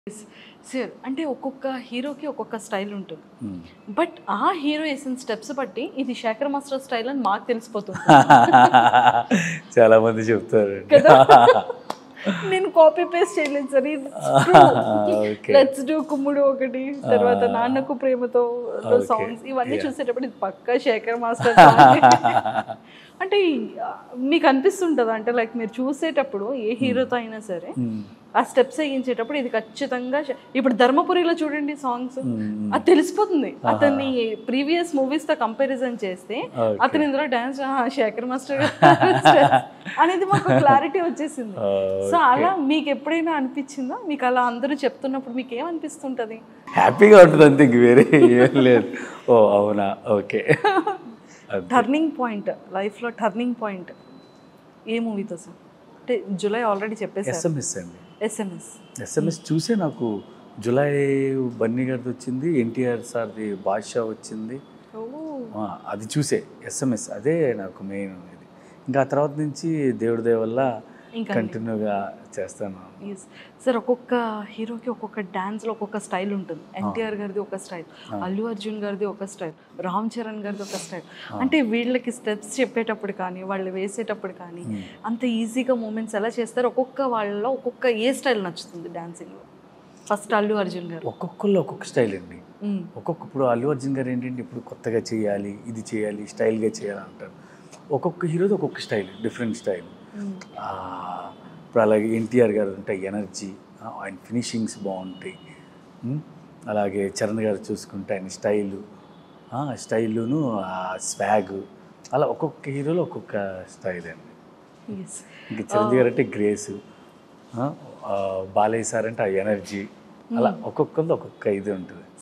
Sir అంటే ఒక్కొక్క హీరోకి ఒక్కొక్క స్టైల్ ఉంటుంది బట్ ఆ హీరో వేసిన స్టెప్స్ బట్టి ఇది శేఖర్ మాస్టర్ స్టైల్ అని మాకు తెలిసిపోతుంది చాలా మంది చెప్తారు కదా నేను కాపీ పేస్ట్ చేయలేదు సార్ Okay. లెట్స్ డూ కుమ్ముడు ఒకటి తర్వాత నాన్నకు ప్రేమతో Okay. సాంగ్స్ ఇవన్నీ Yeah. చూసేటప్పుడు ఇది పక్కా శేఖర్ మాస్టర్ అంటే ఈ- మీకు అనిపిస్తుంటదా అంటే లైక్ మీరు చూసేటప్పుడు ఏ హీరోతో అయినా సరే ఆ స్టెప్స్ వేయించేటప్పుడు ఇది ఖచ్చితంగా శ- ఇప్పుడు ధర్మపురిలో చూడండి సాంగ్స్ అది తెలిసిపోతుంది అతన్ని ప్రీవియస్ మూవీస్ తో కంపారిజన్ చేస్తే Okay. అతను ఇందులో డాన్స్ శేఖర్ మాస్టర్ గారు steps అనేది మాకు క్లారిటీ వచ్చేసింది సో అలా మీకు ఎప్పుడైనా అనిపించిందా మీకు అలా అందరూ చెప్తున్నప్పుడు మీకు ఏమనిపిస్తుంటది హ్యాపీగా ఉంటుంది అంతే ఇంక వేరే ఏం లేదు ఓ అవునా ఓకే టర్నింగ్ పాయింట్ లైఫ్ లో టర్నింగ్ పాయింట్ ఏ మూవీతో సార్ అంటే జూలై ఆల్రెడీ చెప్పేసారు ఎస్ఎంఎస్ అండి ఎస్ఎంఎస్ ఎస్ఎంఎస్ చూసే నాకు జులై బన్నీ గారిది వచ్చింది ఎన్టీఆర్ సార్ది బాద్షా వచ్చింది ఆ, అది చూసే ఎస్ఎంఎస్ అదే నాకు మెయిన్ ఇది ఇంకా ఆ తర్వాత నుంచి దేవుడి దయ వల్ల ఇంకా కంటిన్యూగా చేస్తాను ఎస్ సార్ ఒక్కొక్క హీరోకి ఒక్కొక్క డాన్స్ లో ఒక్కొక్క స్టైల్ ఉంటుంది ఎన్టీఆర్ గారిది ఒక స్టైల్ అల్లు అర్జున్ గారిది ఒక స్టైల్ రామ్ చరణ్ గారిది ఒక స్టైల్ అంటే వీళ్ళకి స్టెప్స్ చెప్పేటప్పుడు కానీ వాళ్ళు వేసేటప్పుడు కానీ అంత ఈజీగా మూమెంట్స్ ఎలా చేస్తారు ఒక్కొక్క వాళ్ళలో ఒక్కొక్క ఏ స్టైల్ నచ్చుతుంది డాన్సింగ్ లో ఫస్ట్ అల్లు అర్జున్ గారు ఒక్కొక్కళ్ళు ఒక్కొక్క స్టైల్ అండి మ్మ్. ఒక్కొక్క ఇప్పుడు అల్లు అర్జున్ గారు ఏంటంటే ఇప్పుడు కొత్తగా చేయాలి ఇది చేయాలి స్టైల్గా చేయాలి అంటారు ఒక్కొక్క హీరోది ఒక్కొక్క స్టైల్ డిఫరెంట్ స్టైల్ మ్మ్. ఇప్పుడు అలాగే ఎన్టీఆర్ గారు ఉంటాయి ఎనర్జీ ఆయన ఫినిషింగ్స్ బాగుంటాయి ఉమ్, అలాగే చరణ్ గారు చూసుకుంటే ఆయన స్టైలు స్టైలును స్వాగ్ అలా ఒక్కొక్క హీరోలో ఒక్కొక్క స్టైల్ అండి ఎస్ ఇంకా చిరంజీవి గారు అంటే గ్రేస్ బాలయ్య సార్ అంటే ఆ ఎనర్జీ అలా ఒక్కొక్కరిది ఒక్కొక్క ఇది ఉంటుంది